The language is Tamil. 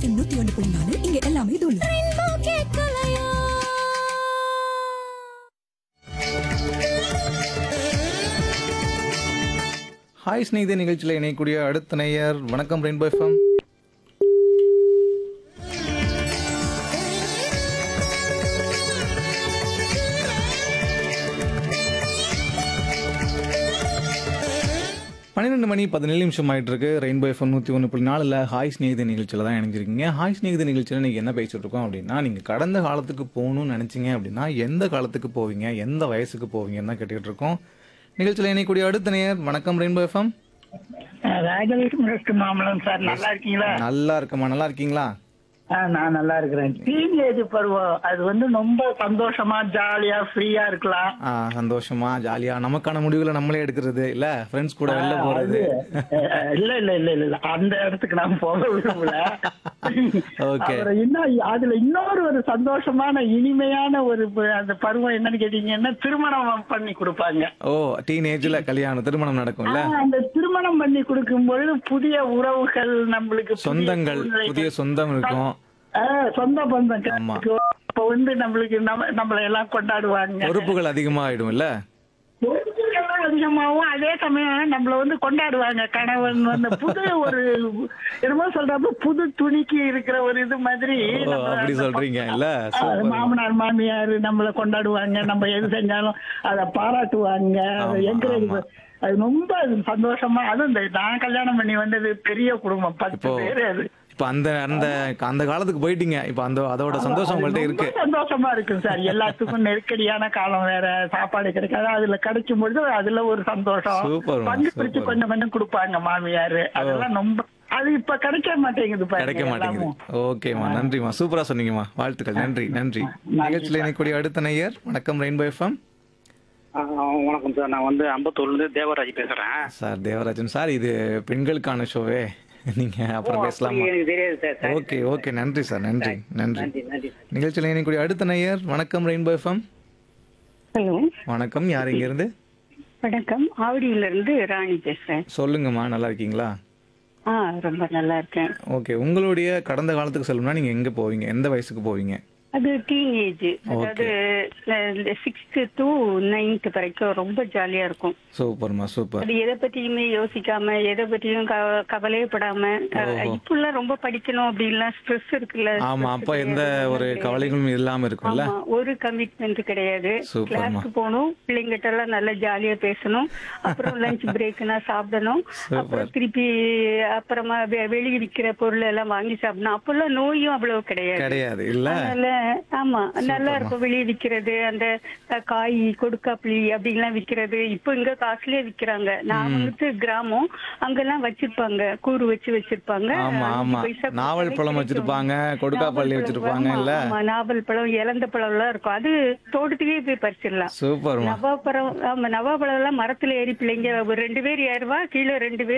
எஃப்எம் நூத்தி ஒன்று புள்ளி நாலு இங்க எல்லாமே தூளு ஹாய் ஸ்நேகித நிகழ்ச்சியில் இணையக்கூடிய அடுத்த நேயர் வணக்கம் ரெயின்போ எஃப்எம் பன்னிரெண்டு மணி பதினேழு நிமிஷம் ஆயிட்டு இருக்கு ரெயின்போ எஃப்எம் நூற்றி ஒன்று புள்ளி நாலில் ஹாய் ஸ்நேகித நிகழ்ச்சியில் தான் இணைஞ்சிருக்கீங்க ஹாய் ஸ்நேகித நிகழ்ச்சியில் நீங்கள் என்ன பேசிட்டு இருக்கோம் அப்படின்னா நீங்கள் கடந்த காலத்துக்கு போகணும்னு நினச்சிங்க அப்படின்னா எந்த காலத்துக்கு போவீங்க எந்த வயசுக்கு போவீங்கன்னு தான் கேட்டுக்கிட்டு இருக்கோம் நிகழ்ச்சியில் இணையக்கூடிய அடுத்த நேயர் வணக்கம் ரெயின்போ எஃப்எம் ராஜலட்சுமி மாமலம் சார் நல்லா இருக்கீங்களா நல்லா இருக்கம்மா நல்லா இருக்கீங்களா ஆ, நான் நல்லா இருக்கிறேன் டீனேஜ் பருவம் அது வந்து ரொம்ப சந்தோஷமா ஜாலியா ஃப்ரீயா இருக்கலாம் ஆ, சந்தோஷமா ஜாலியா நமக்கான முடிவுகளை நம்மளே எடுக்கிறது இல்ல ஃப்ரெண்ட்ஸ் கூட வெளில போறது அஹ், இல்ல இல்ல இல்ல இல்ல இல்ல அந்த இடத்துக்கு நான் போக விரும்பல Okay. அப்புறம் இன்னும் அதுல இன்னொரு ஒரு சந்தோஷமான இனிமையான ஒரு ப- அந்த பருவம் என்னன்னு கேட்டீங்கன்னா திருமணம் பண்ணி கொடுப்பாங்க ஓ டீனேஜ்ல கல்யாணம் திருமணம் நடக்கும்ல ஆ, அந்த திருமணம் பண்ணி கொடுக்கும் பொழுது புதிய உறவுகள் நம்மளுக்கு புதிய சொந்தங்கள் சூழ்நிலைகள். புதிய சொந்தம் இருக்கும் ஆ, சொந்த பந்தம் ஆமா. கிடைக்கும். இப்ப வந்து நம்மளுக்கு நம்ம நம்மள எல்லாம் கொண்டாடுவாங்க பொறுப்புகள் அதிகமாயிடும் இல்ல பொறுப்புகளும் அதிகமாகவும் அதே சமயம் நம்மள வந்து கொண்டாடுவாங்க கணவன் வந்து புது ஒரு என்னமோ சொல்றப்ப புது துணிக்கு இருக்கிற ஒரு இது மாதிரி ஓ, நம்மள அப்படி அந்த சொல்றீங்க இல்ல ஆ, சூப்பர் மாமனார் மாமியார் நம்மள கொண்டாடுவாங்க நம்ம எது செஞ்சாலும் அத பாராட்டுவாங்க அதை ஆமா, encourage ஆமா. ப- அது ரொம்ப சந்தோஷமா அதுவும் இந்த நான் கல்யாணம் பண்ணி வந்தது பெரிய குடும்பம் பத்து இப்போ பேரு அது இப்ப அந்த அந்த அந்த காலத்துக்கு போயிட்டீங்க இப்ப அந்த அதோட சந்தோஷம் அது உங்கள்ட்ட ரொம்ப இருக்கு சந்தோஷமா இருக்கும் சார் எல்லாத்துக்கும் நெருக்கடியான காலம் வேற சாப்பாடு கிடைக்காது அதுல கிடைக்கும் பொழுது அதுல ஒரு சந்தோஷம் சூப்பர்மா, பங்கு பிரிச்சு சூப்பர். கொஞ்சம் கொஞ்சம் கொடுப்பாங்க மாமியார் அதெல்லாம் ரொம்ப அது இப்ப கிடைக்க மாட்டேங்குது பாருங்க கிடைக்க மாட்டேங்குது எல்லாமும். ஓகேம்மா நன்றிம்மா சூப்பரா சொன்னீங்கம்மா வாழ்த்துக்கள் நன்றி நன்றி நிகழ்ச்சியில் இணையக்கூடிய அடுத்த நேயர் வணக்கம் ரெயின்போ எஃப்எம் ஆ, வணக்கம் சார் நான் வந்து அம்பத்தூர்ல இருந்து தேவராஜ் பேசுறேன் சார் தேவராஜன் சார் இது பெண்களுக்கான ஷோவே நீங்க அப்புறம் பேசலாமா எனக்கு தெரியாது சார் சார் ஓகே ஓகே நன்றி சார் நன்றி நன்றி நன்றி நன்றி சார் நிகழ்ச்சியில் இணையக்கூடிய அடுத்த நேயர் வணக்கம் ரெயின்போ எஃப்எம் ஹலோ வணக்கம் யார் இங்க இருந்து வணக்கம் ஆவடியில இருந்து ராணி பேசுறேன் சொல்லுங்கம்மா நல்லா இருக்கீங்களா ஆ ரொம்ப நல்லா இருக்கேன் ஓகே உங்களுடைய கடந்த காலத்துக்கு சொல்லணும்னா நீங்க எங்க போவீங்க எந்த வயசுக்கு போவீங்க அது டீனேஜ் அதாவது சிக்ஸ்த் டு நைன்த் வரைக்கும் ரொம்ப ஜாலியா இருக்கும் சூப்பர்மா சூப்பர் அது எதை பத்தியுமே யோசிக்காம எதை பத்தியும் க- கவலையப்படாம அஹ், இப்பெல்லாம் ரொம்ப படிக்கணும் அப்படின்லாம் ஸ்ட்ரெஸ் இருக்குல்ல ஆமா stress அப்ப எந்த கிடையாது, ஒரு ஒண்ணும் கவலைகளும் இல்லாம இருக்கும்ல ஆமா ஒரு கமிட்மெண்ட் கிடையாது சூப்பர்மா. கிளாஸ்க்கு போகணும் பிள்ளைங்கிட்ட எல்லாம் நல்லா ஜாலியா பேசணும் அப்புறம் லஞ்ச் பிரேக்னா சாப்பிடணும் அப்புறம் திருப்பி அப்புறமா வெ- வெளிய விக்கிற பொருள் எல்லாம் வாங்கி சாப்பிடணும் அப்பெல்லாம் நோயும் அவ்வளவு கிடையாது கிடையாது இல்ல அதனால ஆமா நல்லா இருக்கும் வெளியே விக்கிறது அந்த அஹ், காய் கொடுக்காப்புளி அப்படின்லாம் விக்கிறது இப்போ இங்க காசுலயே விக்கிறாங்க நான் வந்துட்டு கிராமம் அங்கெல்லாம் வச்சிருப்பாங்க கூறு வச்சு வச்சிருப்பாங்க ஆமா அஞ்சு ஆமா பைசா நாவல் கொடுத்தாலே பழம் கிடைக்கும். வச்சிருப்பாங்க கொடுக்காப்பள்ளி நாவல் வச்சிருப்பாங்க பழம், இல்ல ஆமா, ஆமா, நாவல் பழம் இலந்த பழம் எல்லாம் இருக்கும் அது தோட்டத்துக்கே போய் பறிச்சிடலாம் சூப்பர்மா நவாப்பழம் ஆமா நவாப்பழம் எல்லாம் மரத்துல ஏறி பிள்ளைங்க ஒரு ரெண்டு பேர் ஏறுவா கீழே ரெண்டு பேர்